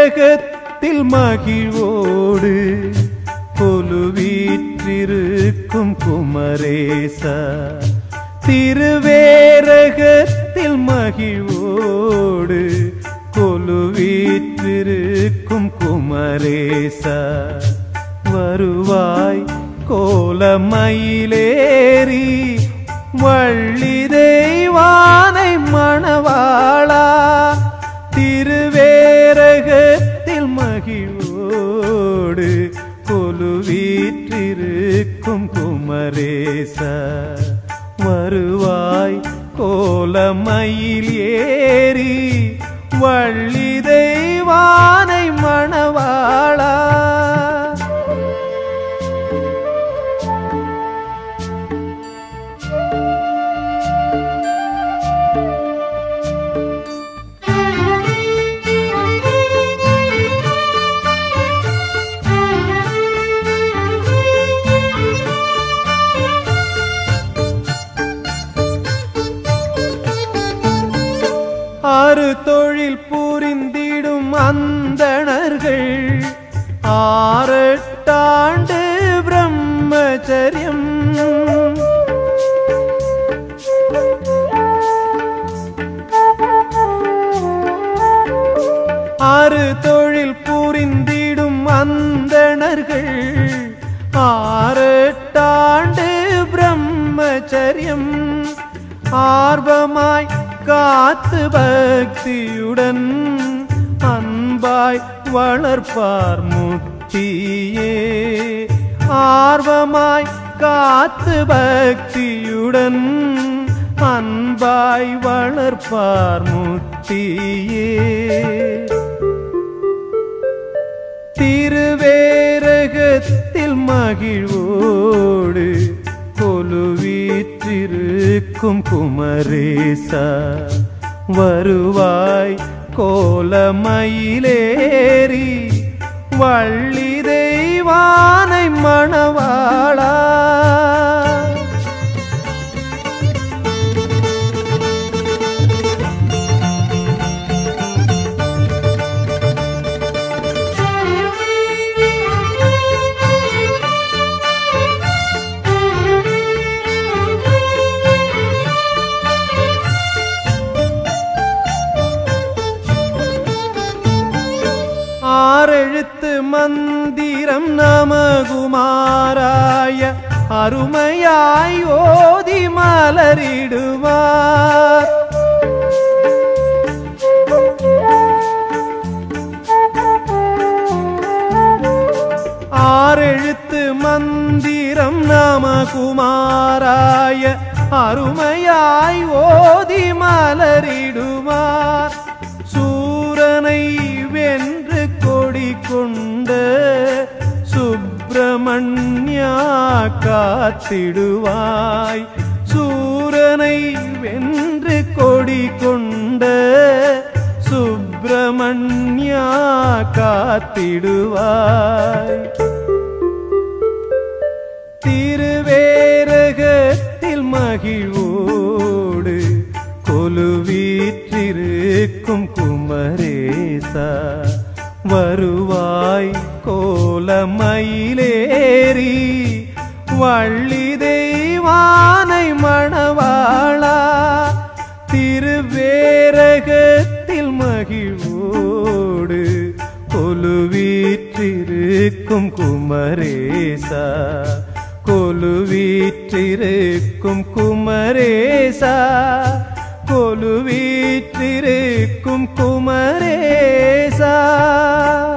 திருவேரகத்தில் மகிழ்வோடு கொலுவீற்றிருக்கும் குமரேசா திருவேரகத்தில் மகிழ்வோடு கொலுவீற்றிருக்கும் குமரேசா வருவாய் கோலமயிலேறி வள்ளி தெய்வானை மணவாளா திருவேரகத்தில் மகிழ்வோடு கொலுவீற்றிருக்கும் குமரேசா வருவாய் கோலமயில் ஏறி வள்ளி தெய்வானை மணவாளா ஆறு தொழில் புரிந்திடும் அந்தணர்கள் ஆறெட்டாண்டு பிரம்மச்சரியம் ஆறு தொழில் புரிந்திடும் அந்தணர்கள் ஆறெட்டாண்டு பிரம்மச்சரியம் ஆர்வமாய் காத்து பக்தியுடன் அன்பாய் வளர்ப்பார் முத்தியே ஆர்வமாய் காத்து பக்தியுடன் அன்பாய் வளர்ப்பார் முத்தியே திருவேரகத்தில் மகிழ்வோடு கொலுவீற்றிருக்கும் குமரேசா வருவாய் கோலமயிலேறி வள்ளி தெய்வானை மணவாளா ஆறெழுத்து மந்திரம் நமகுமாராய அருமையாய் ஓதி மலரிடுவார் ஆறெழுத்து மந்திரம் நமகுமாராய அருமையாய் ஓதி மலரிடுவார் சூரனை வென்று கொடி கொண்ட சுப்பிரமணியா காத்திடுவாய் சூரனை வென்று கொடி கொண்ட சுப்பிரமணியா காத்திடுவாய் திருவேரகத்தில் மகிழ்வோடு கொலுவீற்றிருக்கும் குமரேசா வருவாய் கோலமயிலேறி வள்ளி தெய்வானை மணவாளா திருவேரகத்தில் மகிழ்வோடு கொலுவீற்றிருக்கும் குமரேசா கொலுவீற்றிருக்கும் குமரேசா கொலுவீற்றிருக்கும் குமரேசா